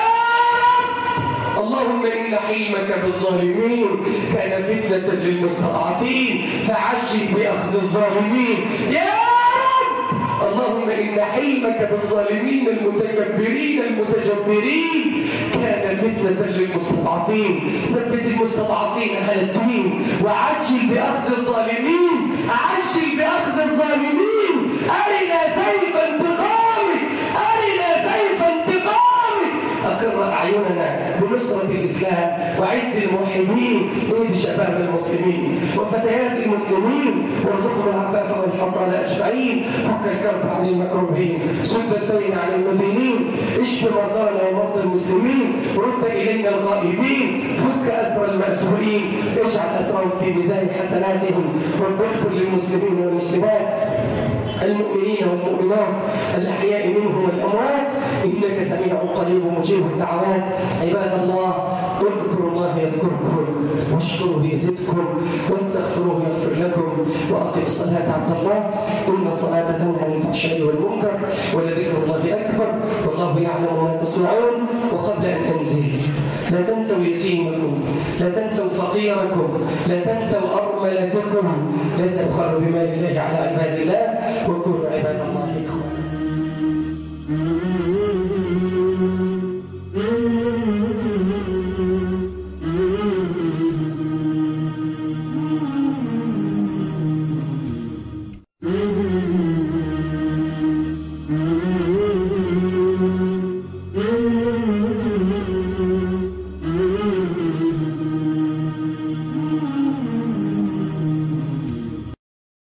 A: رب اللهم إن حلمك بالظالمين كان فتنة للمستضعفين فعجل بأخذ الظالمين يا رب اللهم إن حلمك بالظالمين المتكبرين المتجبرين كان فتنة للمستضعفين ثبت المستضعفين على الدين وعجل بأخذ الظالمين عجل بأخذ الظالمين أرنا سيف انتقامك أرنا سيف انتقامك أقر أعيننا بنصرة الإسلام وعز الموحدين اهد شباب المسلمين وفتيات المسلمين وارزقنا العفاف والحصان أجمعين فك الكرب عن المكروهين سد الدين عن المدينين اشف مرضانا ومرضى المسلمين رد إلينا الغائبين فك أسر المأسورين اجعل أسرهم في ميزان حسناتهم رب اغفر للمسلمين والمسلمات المؤمنين والمؤمنات الأحياء منهم والأموات إنك سميع قريب مجيب الدعوات عباد الله اذكروا الله يذكركم واشكروه يزدكم واستغفروه يغفر لكم وأقم الصلاة عبد الله إن الصلاة تنهى عن الفحشاء والمنكر ولذكر الله أكبر والله يعلم ما تصنعون وقبل أن أنزل لا تنسوا يتيمكم لا تنسوا فقيركم لا تنسوا أرملتكم لا تبخلوا بمال الله على عباد الله وكونوا عباد الله إخوة